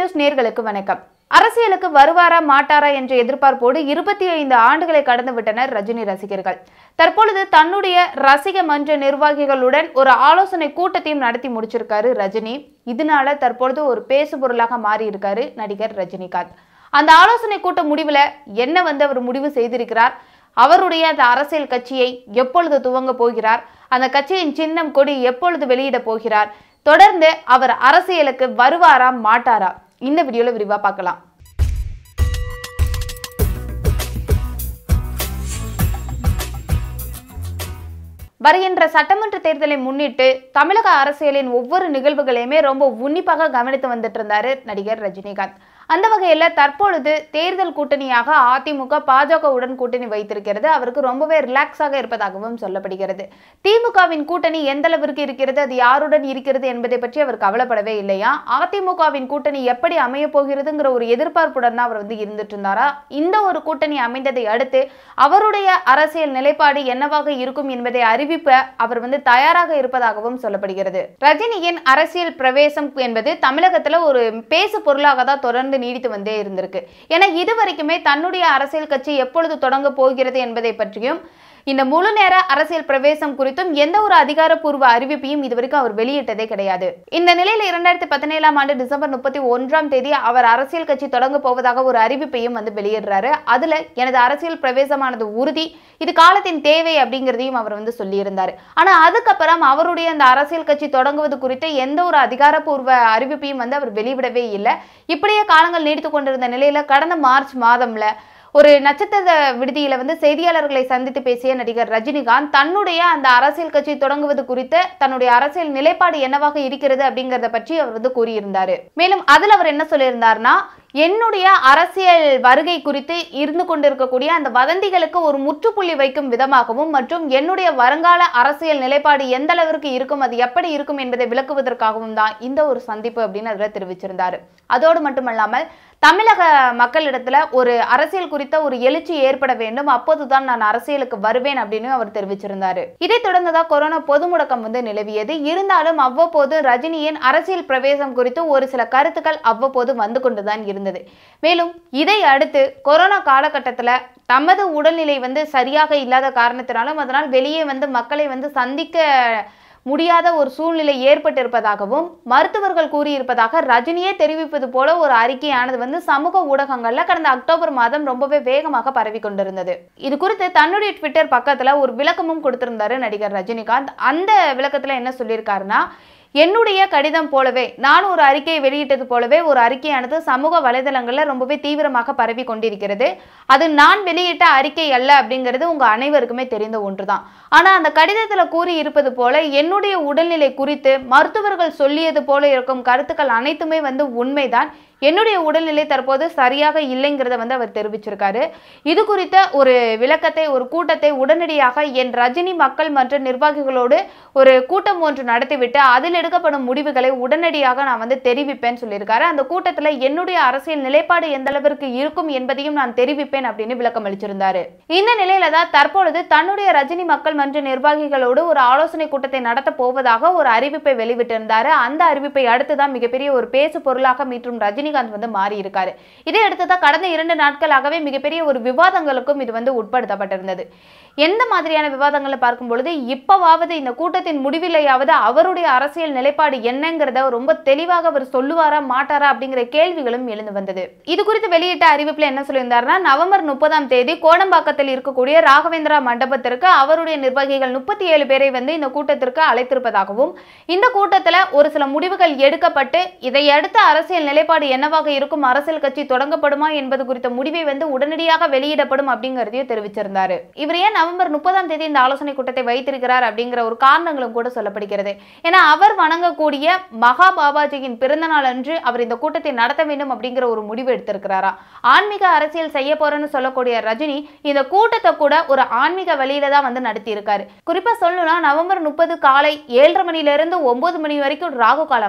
news நேர்களுக்கு வணக்கம் அரசியலுக்கு வருவாரா மாட்டாரா என்ற எதிர்பார்ப்போடு இருபத்தி ஐந்து ஆண்டுகளை கடந்து விட்டனர் ரஜினி ரசிகர்கள் தற்பொழுது தன்னுடைய ரசிக மன்ற நிர்வாகிகளுடன் ஒரு ஆலோசனை கூட்டத்தையும் நடத்தி முடிச்சிருக்காரு ரஜினி இதனால தற்பொழுது ஒரு பேசு பொருளாக மாறி இருக்காரு நடிகர் ரஜினிகாந்த் அந்த ஆலோசனை கூட்ட முடிவுல என்ன வந்து அவர் முடிவு செய்திருக்கிறார் அவருடைய அந்த அரசியல் கட்சியை எப்பொழுது துவங்க போகிறார் அந்த கட்சியின் சின்னம் கொடி எப்பொழுது வெளியிட போகிறார் தொடர்ந்து அவர் அரசியலுக்கு வருவாரா மாட்டாரா இந்த வீடியோல விரிவா பார்க்கலாம் வருகின்ற சட்டமன்ற தேர்தலை முன்னிட்டு தமிழக அரசியலின் ஒவ்வொரு நிகழ்வுகளையுமே ரொம்ப உன்னிப்பாக கவனித்து வந்துட்டு இருந்தாரு நடிகர் ரஜினிகாந்த் அந்த வகையில தற்பொழுது தேர்தல் கூட்டணியாக அதிமுக பாஜகவுடன் கூட்டணி வைத்திருக்கிறது அவருக்கு ரொம்பவே ரிலாக்ஸாக இருப்பதாகவும் சொல்லப்படுகிறது திமுகவின் கூட்டணி எந்த அளவிற்கு இருக்கிறது அது யாருடன் இருக்கிறது என்பதை பற்றி அவர் கவலைப்படவே இல்லையா அதிமுகவின் கூட்டணி எப்படி அமைய போகிறதுங்கிற ஒரு எதிர்பார்ப்புடன் தான் அவர் வந்து இருந்துட்டு இருந்தாரா இந்த ஒரு கூட்டணி அமைந்ததை அடுத்து அவருடைய அரசியல் நிலைப்பாடு என்னவாக இருக்கும் என்பதை அறிவிப்ப அவர் வந்து தயாராக இருப்பதாகவும் சொல்லப்படுகிறது ரஜினியின் அரசியல் பிரவேசம் என்பது தமிழகத்துல ஒரு பேசு பொருளாக தான் தொடர்ந்து நீடித்து வந்தே இருந்திருக்கு ஏன்னா இது வரைக்குமே தன்னுடைய அரசியல் கட்சி எப்பொழுது தொடங்க போகிறது என்பதை பற்றியும் இந்த முழு நேர அரசியல் பிரவேசம் குறித்தும் எந்த ஒரு அதிகாரப்பூர்வ அறிவிப்பையும் இதுவரைக்கும் அவர் வெளியிட்டதே கிடையாது இந்த நிலையில இரண்டாயிரத்தி பதினேழாம் ஆண்டு டிசம்பர் முப்பத்தி ஒன்றாம் தேதி அவர் அரசியல் கட்சி தொடங்க போவதாக ஒரு அறிவிப்பையும் வந்து வெளியிடுறாரு அதுல எனது அரசியல் பிரவேசமானது உறுதி இது காலத்தின் தேவை அப்படிங்கிறதையும் அவர் வந்து சொல்லியிருந்தாரு ஆனா அதுக்கப்புறம் அவருடைய அந்த அரசியல் கட்சி தொடங்குவது குறித்து எந்த ஒரு அதிகாரப்பூர்வ அறிவிப்பையும் வந்து அவர் வெளிவிடவே இல்லை இப்படியே காலங்கள் நீடித்து கொண்டிருந்த நிலையில கடந்த மார்ச் மாதம்ல ஒரு நட்சத்திர விடுதியில வந்து செய்தியாளர்களை சந்தித்து பேசிய நடிகர் ரஜினிகாந்த் தன்னுடைய அந்த அரசியல் கட்சி தொடங்குவது குறித்து தன்னுடைய அரசியல் நிலைப்பாடு என்னவாக இருக்கிறது அப்படிங்கறத பற்றி அவர் வந்து கூறியிருந்தாரு மேலும் அதுல அவர் என்ன சொல்லியிருந்தார்னா என்னுடைய அரசியல் வருகை குறித்து இருந்து கொண்டிருக்கக்கூடிய அந்த வதந்திகளுக்கு ஒரு முற்றுப்புள்ளி வைக்கும் விதமாகவும் மற்றும் என்னுடைய வருங்கால அரசியல் நிலைப்பாடு எந்த அளவிற்கு இருக்கும் அது எப்படி இருக்கும் என்பதை விளக்குவதற்காகவும் தான் இந்த ஒரு சந்திப்பு அப்படின்னு அதில் தெரிவிச்சிருந்தாரு அதோடு மட்டுமல்லாமல் தமிழக மக்களிடத்துல ஒரு அரசியல் குறித்த ஒரு எழுச்சி ஏற்பட வேண்டும் அப்போதுதான் நான் அரசியலுக்கு வருவேன் அப்படின்னு அவர் தெரிவிச்சிருந்தாரு இதைத் தொடர்ந்துதான் கொரோனா பொது முடக்கம் வந்து நிலவியது இருந்தாலும் அவ்வப்போது ரஜினியின் அரசியல் பிரவேசம் குறித்து ஒரு சில கருத்துக்கள் அவ்வப்போது வந்து கொண்டுதான் இருந்தது மேலும் இதை அடுத்து கொரோனா காலகட்டத்துல தமது உடல்நிலை வந்து சரியாக இல்லாத காரணத்தினாலும் அதனால் வெளியே வந்து மக்களை வந்து சந்திக்க முடியாத ஒரு சூழ்நிலை ஏற்பட்டிருப்பதாகவும் மருத்துவர்கள் கூறியிருப்பதாக ரஜினியே தெரிவிப்பது போல ஒரு அறிக்கையானது வந்து சமூக ஊடகங்கள்ல கடந்த அக்டோபர் மாதம் ரொம்பவே வேகமாக பரவி கொண்டிருந்தது இது குறித்து தன்னுடைய ட்விட்டர் பக்கத்துல ஒரு விளக்கமும் கொடுத்திருந்தாரு நடிகர் ரஜினிகாந்த் அந்த விளக்கத்துல என்ன சொல்லியிருக்காருன்னா என்னுடைய கடிதம் போலவே நான் ஒரு அறிக்கையை வெளியிட்டது போலவே ஒரு அறிக்கையானது சமூக வலைதளங்கள்ல ரொம்பவே தீவிரமாக பரவி கொண்டிருக்கிறது அது நான் வெளியிட்ட அறிக்கை அல்ல அப்படிங்கிறது உங்க அனைவருக்குமே தெரிந்த ஒன்றுதான் ஆனா அந்த கடிதத்துல கூறி இருப்பது போல என்னுடைய உடல்நிலை குறித்து மருத்துவர்கள் சொல்லியது போல இருக்கும் கருத்துக்கள் அனைத்துமே வந்து உண்மைதான் என்னுடைய உடல்நிலை தற்போது சரியாக இல்லைங்கிறத வந்து அவர் தெரிவிச்சிருக்காரு இது குறித்த ஒரு விளக்கத்தை ஒரு கூட்டத்தை உடனடியாக என் ரஜினி மக்கள் மன்ற நிர்வாகிகளோடு ஒரு கூட்டம் ஒன்று நடத்திவிட்டு அதில் எடுக்கப்படும் முடிவுகளை உடனடியாக நான் வந்து தெரிவிப்பேன்னு சொல்லியிருக்காரு அந்த கூட்டத்தில் என்னுடைய அரசியல் நிலைப்பாடு எந்த அளவிற்கு இருக்கும் என்பதையும் நான் தெரிவிப்பேன் அப்படின்னு விளக்கம் அளிச்சிருந்தாரு இந்த நிலையில தான் தற்பொழுது தன்னுடைய ரஜினி மக்கள் மன்ற நிர்வாகிகளோடு ஒரு ஆலோசனை கூட்டத்தை நடத்த போவதாக ஒரு அறிவிப்பை வெளிவிட்டிருந்தாரு அந்த அறிவிப்பை அடுத்துதான் மிகப்பெரிய ஒரு பேசு பொருளாக மீட்டும் ரஜினி ரஜினிகாந்த் வந்து மாறி இருக்காரு இதை அடுத்துதான் கடந்த இரண்டு நாட்களாகவே மிகப்பெரிய ஒரு விவாதங்களுக்கும் இது வந்து உட்படுத்தப்பட்டிருந்தது எந்த மாதிரியான விவாதங்களை பார்க்கும் பொழுது இப்பவாவது இந்த கூட்டத்தின் முடிவிலையாவது அவருடைய அரசியல் நிலைப்பாடு என்னங்கிறத ரொம்ப தெளிவாக அவர் சொல்லுவாரா மாட்டாரா அப்படிங்கிற கேள்விகளும் எழுந்து வந்தது இது குறித்து வெளியிட்ட அறிவிப்புல என்ன சொல்லியிருந்தாருன்னா நவம்பர் முப்பதாம் தேதி கோடம்பாக்கத்தில் இருக்கக்கூடிய ராகவேந்திரா மண்டபத்திற்கு அவருடைய நிர்வாகிகள் முப்பத்தி ஏழு பேரை வந்து இந்த கூட்டத்திற்கு அழைத்திருப்பதாகவும் இந்த கூட்டத்துல ஒரு சில முடிவுகள் எடுக்கப்பட்டு இதை அடுத்த அரசியல் நிலைப்பாடு என்னவாக இருக்கும் அரசியல் கட்சி தொடங்கப்படுமா என்பது குறித்த முடிவை வந்து உடனடியாக வெளியிடப்படும் அப்படிங்கிறதையும் தெரிவிச்சிருந்தாரு இவர் ஏன் நவம்பர் முப்பதாம் தேதி இந்த ஆலோசனை கூட்டத்தை வைத்திருக்கிறார் அப்படிங்கிற ஒரு காரணங்களும் கூட சொல்லப்படுகிறது ஏன்னா அவர் வணங்கக்கூடிய மகா பாபாஜியின் பிறந்த நாள் அன்று அவர் இந்த கூட்டத்தை நடத்த வேண்டும் அப்படிங்கிற ஒரு முடிவு எடுத்திருக்கிறாரா ஆன்மீக அரசியல் செய்ய போறேன்னு சொல்லக்கூடிய ரஜினி இந்த கூட்டத்தை கூட ஒரு ஆன்மீக வழியில தான் வந்து நடத்தி இருக்காரு குறிப்பா சொல்லணும்னா நவம்பர் முப்பது காலை ஏழரை மணில இருந்து ஒன்பது மணி வரைக்கும் ராகு காலமா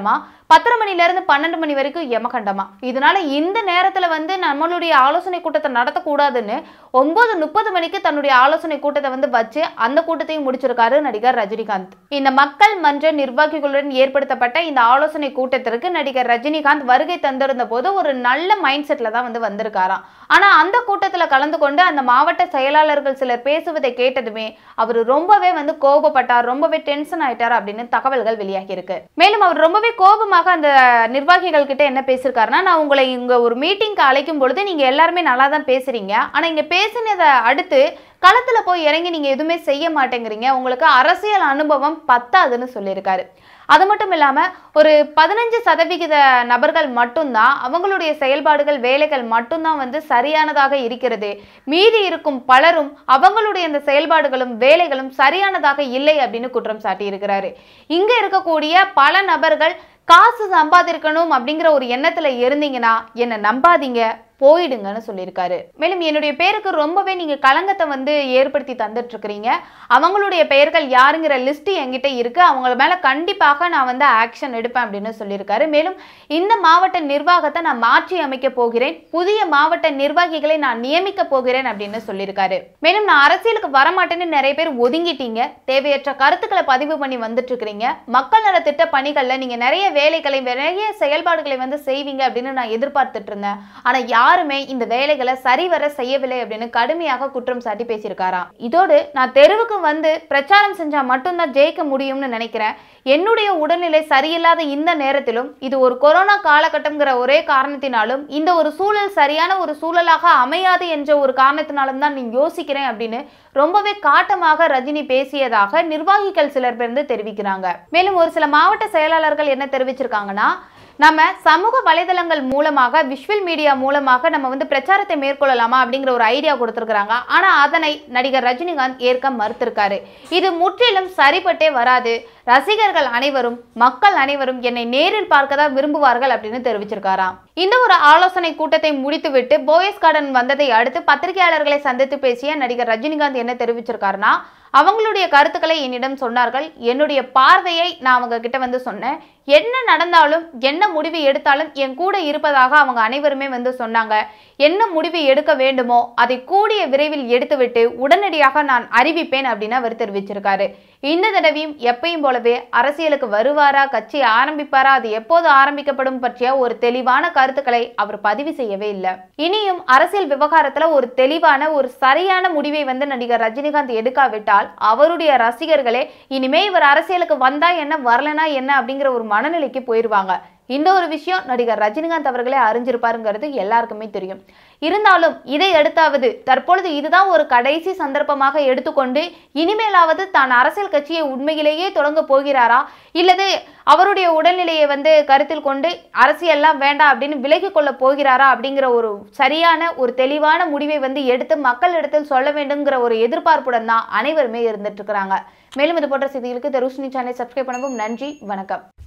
பத்தரை மணில இருந்து பன்னெண்டு மணி வரைக்கும் யமகண்டமா இதனால இந்த நேரத்துல வந்து நம்மளுடைய ஆலோசனை கூட்டத்தை நடத்தக்கூடாதுன்னு ஒன்பது முப்பது மணிக்கு தன்னுடைய ஆலோசனை கூட்டத்தை வந்து வச்சு அந்த கூட்டத்தையும் முடிச்சிருக்காரு நடிகர் ரஜினிகாந்த் இந்த மக்கள் மன்ற நிர்வாகிகளுடன் ஏற்படுத்தப்பட்ட இந்த ஆலோசனை கூட்டத்திற்கு நடிகர் ரஜினிகாந்த் வருகை தந்திருந்த போது ஒரு நல்ல மைண்ட் செட்ல தான் வந்து வந்திருக்காராம் ஆனா அந்த கூட்டத்துல கலந்து கொண்டு அந்த மாவட்ட செயலாளர்கள் சிலர் பேசுவதை கேட்டதுமே அவர் ரொம்பவே வந்து கோபப்பட்டார் ரொம்பவே டென்ஷன் ஆயிட்டார் அப்படின்னு தகவல்கள் வெளியாகி இருக்கு மேலும் அவர் ரொம்பவே கோபமாக அந்த நிர்வாகிகள் கிட்ட என்ன பேசியிருக்காருன்னா நான் உங்களை இங்க ஒரு மீட்டிங்க்கு அழைக்கும் பொழுது நீங்க எல்லாருமே நல்லா தான் பேசுறீங்க ஆனா இங்க பேசினதை அடுத்து களத்துல போய் இறங்கி நீங்க எதுவுமே செய்ய மாட்டேங்கிறீங்க உங்களுக்கு அரசியல் அனுபவம் பத்தாதுன்னு சொல்லியிருக்காரு அது மட்டும் இல்லாம ஒரு பதினஞ்சு சதவிகித நபர்கள் மட்டும்தான் அவங்களுடைய செயல்பாடுகள் வேலைகள் மட்டும்தான் வந்து சரியானதாக இருக்கிறது மீதி இருக்கும் பலரும் அவங்களுடைய இந்த செயல்பாடுகளும் வேலைகளும் சரியானதாக இல்லை அப்படின்னு குற்றம் சாட்டி இருக்கிறாரு இங்க இருக்கக்கூடிய பல நபர்கள் காசு சம்பாதிக்கணும் அப்படிங்கிற ஒரு எண்ணத்துல இருந்தீங்கன்னா என்னை நம்பாதீங்க போயிடுங்கன்னு சொல்லியிருக்காரு மேலும் என்னுடைய பேருக்கு ரொம்பவே நீங்க களங்கத்தை வந்து ஏற்படுத்தி தந்துட்டு இருக்கிறீங்க அவங்களுடைய பெயர்கள் யாருங்கிற லிஸ்ட் என்கிட்ட இருக்கு அவங்க மேல கண்டிப்பாக நான் வந்து ஆக்ஷன் எடுப்பேன் அப்படின்னு சொல்லியிருக்காரு மேலும் இந்த மாவட்ட நிர்வாகத்தை நான் மாற்றி அமைக்க போகிறேன் புதிய மாவட்ட நிர்வாகிகளை நான் நியமிக்க போகிறேன் அப்படின்னு சொல்லியிருக்காரு மேலும் நான் அரசியலுக்கு வரமாட்டேன்னு நிறைய பேர் ஒதுங்கிட்டீங்க தேவையற்ற கருத்துக்களை பதிவு பண்ணி வந்துட்டு இருக்கிறீங்க மக்கள் நல திட்ட பணிகள்ல நீங்க நிறைய வேலைகளை நிறைய செயல்பாடுகளை வந்து செய்வீங்க அப்படின்னு நான் எதிர்பார்த்துட்டு இருந்தேன் ஆனா யாருமே இந்த வேலைகளை சரிவர செய்யவில்லை அப்படின்னு கடுமையாக குற்றம் சாட்டி பேசியிருக்காராம் இதோடு நான் தெருவுக்கு வந்து பிரச்சாரம் செஞ்சா மட்டும்தான் ஜெயிக்க முடியும்னு நினைக்கிறேன் என்னுடைய உடல்நிலை சரியில்லாத இந்த நேரத்திலும் இது ஒரு கொரோனா காலகட்டம்ங்கிற ஒரே காரணத்தினாலும் இந்த ஒரு சூழல் சரியான ஒரு சூழலாக அமையாது என்ற ஒரு காரணத்தினாலும் தான் நீ யோசிக்கிறேன் அப்படின்னு ரொம்பவே காட்டமாக ரஜினி பேசியதாக நிர்வாகிகள் சிலர் பேருந்து தெரிவிக்கிறாங்க மேலும் ஒரு சில மாவட்ட செயலாளர்கள் என்ன தெரிவிச்சிருக்காங்கன்னா நம்ம சமூக வலைதளங்கள் மூலமாக விஷுவல் மீடியா மூலமாக நம்ம வந்து பிரச்சாரத்தை மேற்கொள்ளலாமா அப்படிங்கிற ஒரு ஐடியா கொடுத்துருக்காங்க ஆனா அதனை நடிகர் ரஜினிகாந்த் ஏற்க மறுத்திருக்காரு இது முற்றிலும் சரிப்பட்டே வராது ரசிகர்கள் அனைவரும் மக்கள் அனைவரும் என்னை நேரில் பார்க்க தான் விரும்புவார்கள் அப்படின்னு தெரிவிச்சிருக்காராம் இந்த ஒரு ஆலோசனை கூட்டத்தை முடித்துவிட்டு போயஸ் கார்டன் வந்ததை அடுத்து பத்திரிகையாளர்களை சந்தித்து பேசிய நடிகர் ரஜினிகாந்த் என்ன தெரிவிச்சிருக்காருன்னா அவங்களுடைய கருத்துக்களை என்னிடம் சொன்னார்கள் என்னுடைய பார்வையை நான் அவங்க கிட்ட வந்து சொன்னேன் என்ன நடந்தாலும் என்ன முடிவு எடுத்தாலும் என் கூட இருப்பதாக அவங்க அனைவருமே வந்து சொன்னாங்க என்ன முடிவு எடுக்க வேண்டுமோ அதை கூடிய விரைவில் எடுத்துவிட்டு உடனடியாக நான் அறிவிப்பேன் அப்படின்னு அவர் தெரிவிச்சிருக்காரு இந்த தடவையும் எப்பயும் போலவே அரசியலுக்கு வருவாரா கட்சி ஆரம்பிப்பாரா அது எப்போது ஆரம்பிக்கப்படும் பற்றிய ஒரு தெளிவான கருத்துக்களை அவர் பதிவு செய்யவே இல்லை இனியும் அரசியல் விவகாரத்துல ஒரு தெளிவான ஒரு சரியான முடிவை வந்து நடிகர் ரஜினிகாந்த் எடுக்காவிட்டால் அவருடைய ரசிகர்களே இனிமே இவர் அரசியலுக்கு வந்தா என்ன வரலனா என்ன அப்படிங்கிற ஒரு மனநிலைக்கு போயிருவாங்க இந்த ஒரு விஷயம் நடிகர் ரஜினிகாந்த் அவர்களே அறிஞ்சிருப்பாருங்கிறது எல்லாருக்குமே தெரியும் இருந்தாலும் இதை எடுத்தாவது தற்பொழுது இதுதான் ஒரு கடைசி சந்தர்ப்பமாக எடுத்துக்கொண்டு இனிமேலாவது தான் அரசியல் கட்சியை உண்மையிலேயே தொடங்க போகிறாரா இல்லது அவருடைய உடல்நிலையை வந்து கருத்தில் கொண்டு அரசியல்லாம் வேண்டாம் அப்படின்னு விலகி கொள்ள போகிறாரா அப்படிங்கிற ஒரு சரியான ஒரு தெளிவான முடிவை வந்து எடுத்து மக்களிடத்தில் சொல்ல வேண்டுங்கிற ஒரு எதிர்பார்ப்புடன் தான் அனைவருமே இருந்துட்டு இருக்கிறாங்க மேலும் இது போன்ற செய்திகளுக்கு தருஷினி சேனலை சப்ஸ்கிரைப் பண்ணவும் நன்றி வணக்கம்